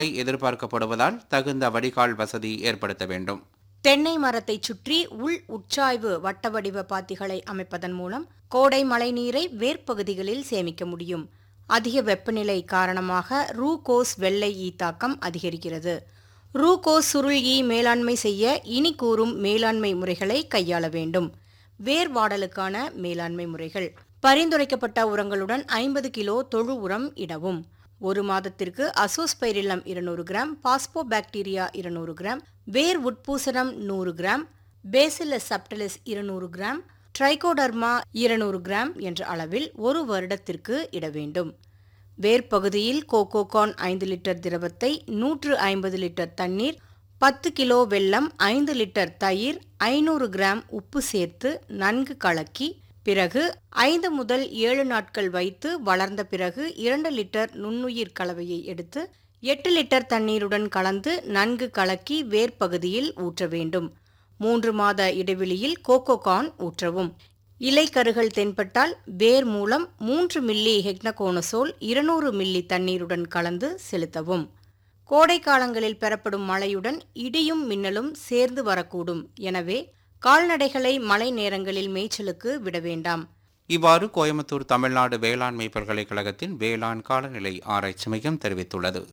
எதிர்பார்க்கப்படுவதால் தகுந்த வடிகால் வசதி ஏற்படுத்த வேண்டும் தென்னை மரத்தை சுற்றி உள் உட்சாய்வு வட்ட வடிவ பாத்திகளை அமைப்பதன் மூலம் கோடை மழைநீரை வேர்ப்பகுதிகளில் சேமிக்க முடியும் அதிக வெப்பநிலை காரணமாக ரூகோஸ் வெள்ளை ஈ தாக்கம் அதிகரிக்கிறது ரூகோஸ் சுருள் ஈ மேலாண்மை செய்ய இனி கூறும் மேலாண்மை முறைகளை கையாள வேண்டும் வேர் வாடலுக்கான மேலாண்மை முறைகள் பரிந்துரைக்கப்பட்ட உரங்களுடன் ஐம்பது கிலோ தொழு உரம் இடவும் ஒரு மாதத்திற்கு அசோஸ்பைரில்லம் இருநூறு கிராம் பாஸ்போபாக்டீரியா இருநூறு கிராம் வேர் உட்பூசணம் நூறு கிராம் பேசிலஸ் சப்டலிஸ் இருநூறு கிராம் ட்ரைகோடர்மா இருநூறு கிராம் என்ற அளவில் ஒரு வருடத்திற்கு இட வேண்டும் வேர்ப்பகுதியில் கோகோகான் ஐந்து லிட்டர் திரவத்தை நூற்று ஐம்பது லிட்டர் தண்ணீர் பத்து கிலோ வெல்லம் ஐந்து லிட்டர் தயிர் ஐநூறு கிராம் உப்பு சேர்த்து நன்கு கலக்கி பிறகு ஐந்து முதல் ஏழு நாட்கள் வைத்து வளர்ந்த பிறகு இரண்டு லிட்டர் நுண்ணுயிர் கலவையை எடுத்து எட்டு லிட்டர் தண்ணீருடன் கலந்து நன்கு கலக்கி வேர்ப்பகுதியில் ஊற்ற வேண்டும் மூன்று மாத இடைவெளியில் கோகோகான் ஊற்றவும் இலைக்கருகள் தென்பட்டால் வேர் மூலம் மூன்று மில்லி ஹெக்னகோனசோல் இருநூறு மில்லி தண்ணீருடன் கலந்து செலுத்தவும் கோடை காலங்களில் பெறப்படும் மழையுடன் இடியும் மின்னலும் சேர்ந்து வரக்கூடும் எனவே கால்நடைகளை மழை நேரங்களில் மேய்ச்சலுக்கு விட வேண்டாம் இவ்வாறு கோயம்புத்தூர் தமிழ்நாடு வேளாண்மை பல்கலைக்கழகத்தின் வேளாண் காலநிலை ஆராய்ச்சி மையம் தெரிவித்துள்ளது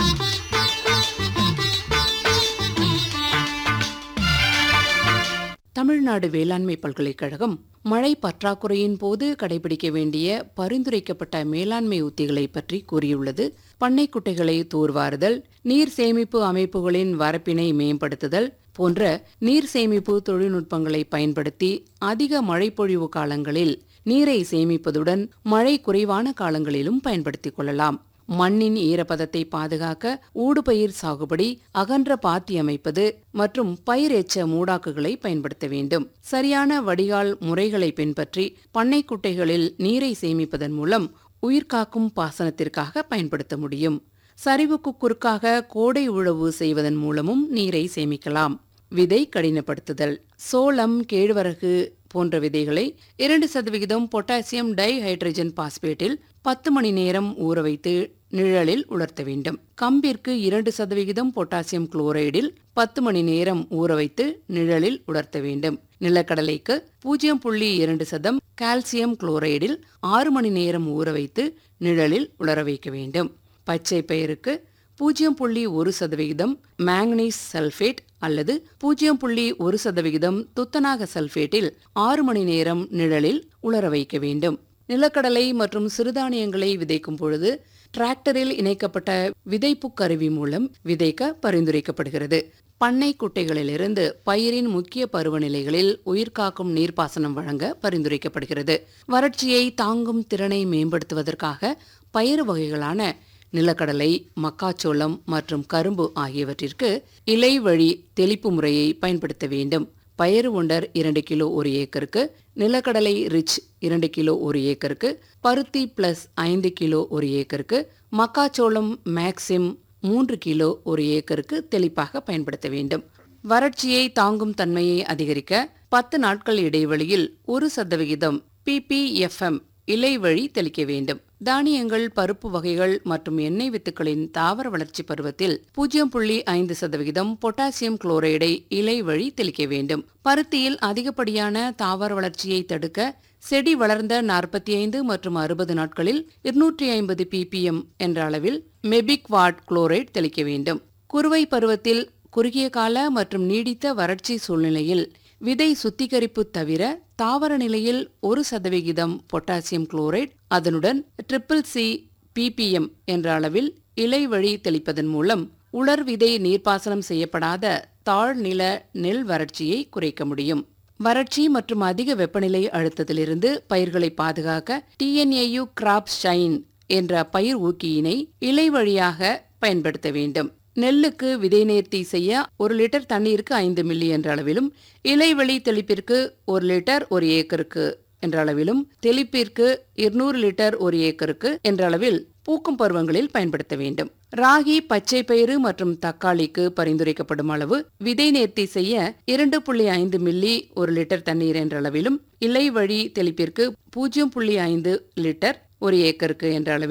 தமிழ்நாடு வேளாண்மை பல்கலைக்கழகம் மழை பற்றாக்குறையின் போது கடைபிடிக்க வேண்டிய பரிந்துரைக்கப்பட்ட மேலாண்மை உத்திகளை பற்றி கூறியுள்ளது பண்ணைக்குட்டைகளை தூர்வாறுதல் நீர் சேமிப்பு அமைப்புகளின் வரப்பினை மேம்படுத்துதல் போன்ற நீர் சேமிப்பு தொழில்நுட்பங்களை பயன்படுத்தி அதிக மழைப்பொழிவு காலங்களில் நீரை சேமிப்பதுடன் மழை குறைவான காலங்களிலும் பயன்படுத்திக் கொள்ளலாம் மண்ணின் ஈரப்பதத்தை பாதுகாக்க ஊடுபயிர் சாகுபடி அகன்ற பாத்தி அமைப்பது மற்றும் பயிர் எச்ச மூடாக்குகளை பயன்படுத்த வேண்டும் சரியான வடிகால் முறைகளை பின்பற்றி பண்ணைக்குட்டைகளில் நீரை சேமிப்பதன் மூலம் உயிர்காக்கும் பாசனத்திற்காக பயன்படுத்த முடியும் சரிவுக்கு குறுக்காக கோடை உழவு செய்வதன் மூலமும் நீரை சேமிக்கலாம் விதை கடினப்படுத்துதல் சோளம் கேழ்வரகு போன்ற விதைகளை இரண்டு சதவிகிதம் பொட்டாசியம் டை ஹைட்ரஜன் பாஸ்பேட்டில் பத்து மணி நேரம் ஊற வைத்து நிழலில் உலர்த்த வேண்டும் கம்பிற்கு இரண்டு சதவிகிதம் பொட்டாசியம் குளோரைடில் பத்து மணி நேரம் ஊற வைத்து நிழலில் உலர்த்த வேண்டும் நிலக்கடலைக்கு பூஜ்ஜியம் புள்ளி இரண்டு சதம் கால்சியம் குளோரைடில் ஆறு மணி நேரம் ஊற வைத்து நிழலில் உலர வைக்க வேண்டும் பச்சை பயிருக்கு பூஜ்ஜியம் புள்ளி ஒரு சதவிகிதம் மேங்கனீஸ் சல்ஃபேட் அல்லது பூஜ்ஜியம் புள்ளி ஒரு சதவிகிதம் துத்தநாக சல்ஃபேட்டில் ஆறு மணி நேரம் நிழலில் உலர வைக்க வேண்டும் நிலக்கடலை மற்றும் சிறுதானியங்களை விதைக்கும் பொழுது டிராக்டரில் இணைக்கப்பட்ட விதைப்பு கருவி மூலம் விதைக்க பரிந்துரைக்கப்படுகிறது பண்ணை குட்டைகளிலிருந்து பயிரின் முக்கிய பருவநிலைகளில் உயிர்காக்கும் நீர்ப்பாசனம் வழங்க பரிந்துரைக்கப்படுகிறது வறட்சியை தாங்கும் திறனை மேம்படுத்துவதற்காக பயிறு வகைகளான நிலக்கடலை மக்காச்சோளம் மற்றும் கரும்பு ஆகியவற்றிற்கு இலை வழி தெளிப்பு முறையை பயன்படுத்த வேண்டும் பயறு உண்டர் இரண்டு கிலோ ஒரு ஏக்கருக்கு நிலக்கடலை ரிச் இரண்டு கிலோ ஒரு ஏக்கருக்கு பருத்தி பிளஸ் ஐந்து கிலோ ஒரு ஏக்கருக்கு மக்காச்சோளம் மேக்சிம் மூன்று கிலோ ஒரு ஏக்கருக்கு தெளிப்பாக பயன்படுத்த வேண்டும் வறட்சியை தாங்கும் தன்மையை அதிகரிக்க பத்து நாட்கள் இடைவெளியில் ஒரு சதவிகிதம் பிபிஎஃப்எம் இலை வழி தெளிக்க வேண்டும் தானியங்கள் பருப்பு வகைகள் மற்றும் எண்ணெய் வித்துக்களின் தாவர வளர்ச்சி பருவத்தில் பூஜ்ஜியம் புள்ளி ஐந்து சதவிகிதம் பொட்டாசியம் குளோரைடை இலை வழி தெளிக்க வேண்டும் பருத்தியில் அதிகப்படியான தாவர வளர்ச்சியை தடுக்க செடி வளர்ந்த நாற்பத்தி ஐந்து மற்றும் அறுபது நாட்களில் இருநூற்றி ஐம்பது பிபிஎம் என்ற அளவில் மெபிக் வாட் குளோரைட் தெளிக்க வேண்டும் குறுவை பருவத்தில் குறுகிய கால மற்றும் நீடித்த வறட்சி சூழ்நிலையில் விதை சுத்திகரிப்பு தவிர தாவர நிலையில் ஒரு சதவிகிதம் பொட்டாசியம் குளோரைட் அதனுடன் ட்ரிபிள் சி பிபிஎம் என்ற அளவில் இலை வழி தெளிப்பதன் மூலம் உலர் விதை நீர்ப்பாசனம் செய்யப்படாத தாழ்நில நெல் வறட்சியை குறைக்க முடியும் வறட்சி மற்றும் அதிக வெப்பநிலை அழுத்தத்திலிருந்து பயிர்களை பாதுகாக்க டிஎன்ஏயு கிராப் ஷைன் என்ற பயிர் ஊக்கியினை இலை வழியாக பயன்படுத்த வேண்டும் நெல்லுக்கு விதை நேர்த்தி செய்ய ஒரு லிட்டர் தண்ணீருக்கு ஐந்து மில்லி என்ற அளவிலும் இலைவெளி தெளிப்பிற்கு ஒரு லிட்டர் ஒரு ஏக்கருக்கு என்ற அளவிலும் தெளிப்பிற்கு இருநூறு லிட்டர் ஒரு ஏக்கருக்கு என்ற அளவில் பூக்கும் பருவங்களில் பயன்படுத்த வேண்டும் ராகி பச்சை பயிறு மற்றும் தக்காளிக்கு பரிந்துரைக்கப்படும் அளவு விதை நேர்த்தி செய்ய இரண்டு புள்ளி ஐந்து மில்லி ஒரு லிட்டர் தண்ணீர் என்ற அளவிலும் இலை வழி தெளிப்பிற்கு பூஜ்ஜியம் புள்ளி ஐந்து லிட்டர் ஒரு ஏக்கருக்கு என்ற அளவிலும்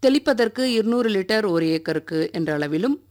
தெளிப்பதற்கு இருநூறு லிட்டர் ஒரு ஏக்கருக்கு என்ற அளவிலும்